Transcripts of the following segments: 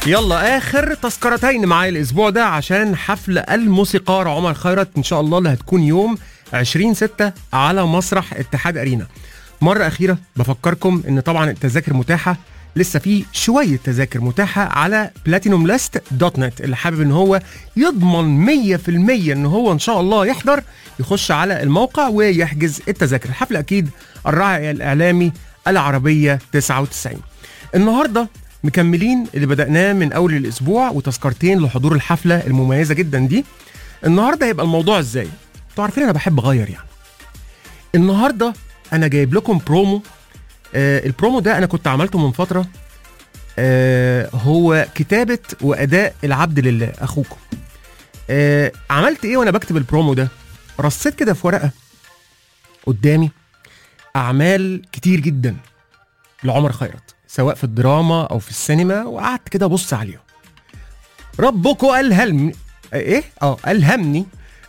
يلا اخر تذكرتين معايا الاسبوع ده عشان حفل الموسيقار عمر خيرت ان شاء الله اللي هتكون يوم 20 6 على مسرح اتحاد ارينا مره اخيره بفكركم ان طبعا التذاكر متاحه لسه في شويه تذاكر متاحه على بلاتينوم لاست دوت نت اللي حابب ان هو يضمن 100% ان هو ان شاء الله يحضر يخش على الموقع ويحجز التذاكر الحفل اكيد الراعي الاعلامي العربيه 99 النهارده مكملين اللي بدأناه من أول الأسبوع وتذكرتين لحضور الحفلة المميزة جدا دي النهارده هيبقى الموضوع ازاي؟ انتوا عارفين أنا بحب أغير يعني النهارده أنا جايب لكم برومو آه البرومو ده أنا كنت عملته من فترة آه هو كتابة وأداء العبد لله أخوكم آه عملت إيه وأنا بكتب البرومو ده؟ رصيت كده في ورقة قدامي أعمال كتير جدا لعمر خيرت سواء في الدراما او في السينما وقعدت كده ابص عليهم ربكم الهمني ايه اه الهمني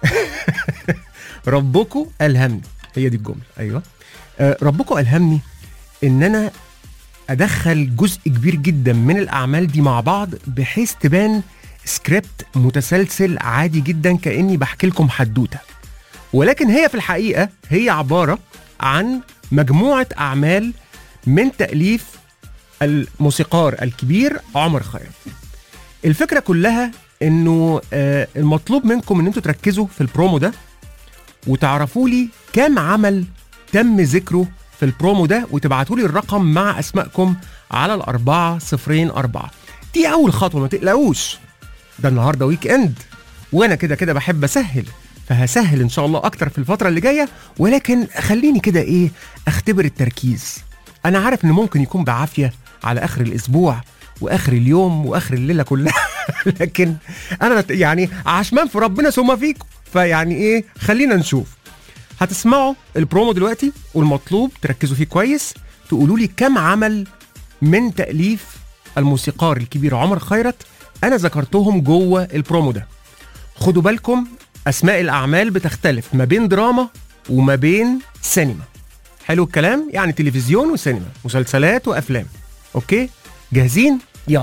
ربكم الهمني هي دي الجمله ايوه آه ربكم الهمني ان انا ادخل جزء كبير جدا من الاعمال دي مع بعض بحيث تبان سكريبت متسلسل عادي جدا كاني بحكي لكم حدوته ولكن هي في الحقيقه هي عباره عن مجموعه اعمال من تاليف الموسيقار الكبير عمر خيرت الفكره كلها انه آه المطلوب منكم ان انتوا تركزوا في البرومو ده وتعرفوا لي كام عمل تم ذكره في البرومو ده وتبعتوا لي الرقم مع اسمائكم على الأربعة صفرين أربعة دي أول خطوة ما تقلقوش ده النهاردة ويك إند وأنا كده كده بحب أسهل فهسهل إن شاء الله أكتر في الفترة اللي جاية ولكن خليني كده إيه أختبر التركيز أنا عارف إن ممكن يكون بعافية على اخر الاسبوع واخر اليوم واخر الليله كلها لكن انا يعني عشمان في ربنا ثم فيكم فيعني ايه خلينا نشوف هتسمعوا البرومو دلوقتي والمطلوب تركزوا فيه كويس تقولوا لي كم عمل من تاليف الموسيقار الكبير عمر خيرت انا ذكرتهم جوه البرومو ده خدوا بالكم اسماء الاعمال بتختلف ما بين دراما وما بين سينما حلو الكلام يعني تلفزيون وسينما مسلسلات وافلام اوكي جاهزين يلا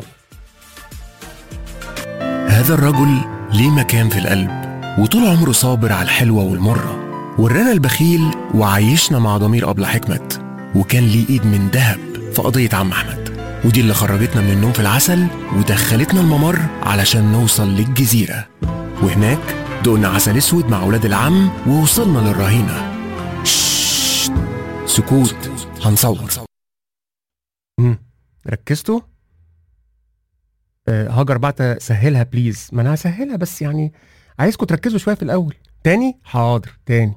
هذا الرجل ليه مكان في القلب وطول عمره صابر على الحلوة والمرة ورانا البخيل وعايشنا مع ضمير أبلة حكمت وكان ليه إيد من ذهب في قضية عم أحمد ودي اللي خرجتنا من النوم في العسل ودخلتنا الممر علشان نوصل للجزيرة وهناك دقنا عسل أسود مع ولاد العم ووصلنا للرهينة ششت سكوت هنصور مم. ركزتوا أه هاجر بعت سهلها بليز ما انا هسهلها بس يعني عايزكم تركزوا شويه في الاول تاني حاضر تاني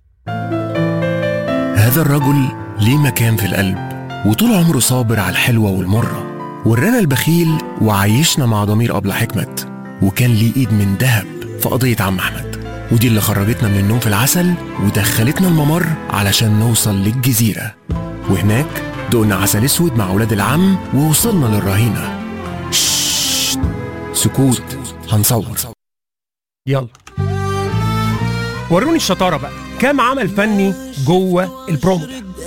هذا الرجل ليه مكان في القلب وطول عمره صابر على الحلوة والمرة ورانا البخيل وعايشنا مع ضمير أبلة حكمت وكان ليه إيد من ذهب في قضية عم أحمد ودي اللي خرجتنا من النوم في العسل ودخلتنا الممر علشان نوصل للجزيرة وهناك دقنا عسل اسود مع ولاد العم ووصلنا للرهينه ششت سكوت هنصور يلا وروني الشطاره بقى كام عمل فني جوه البرومو ده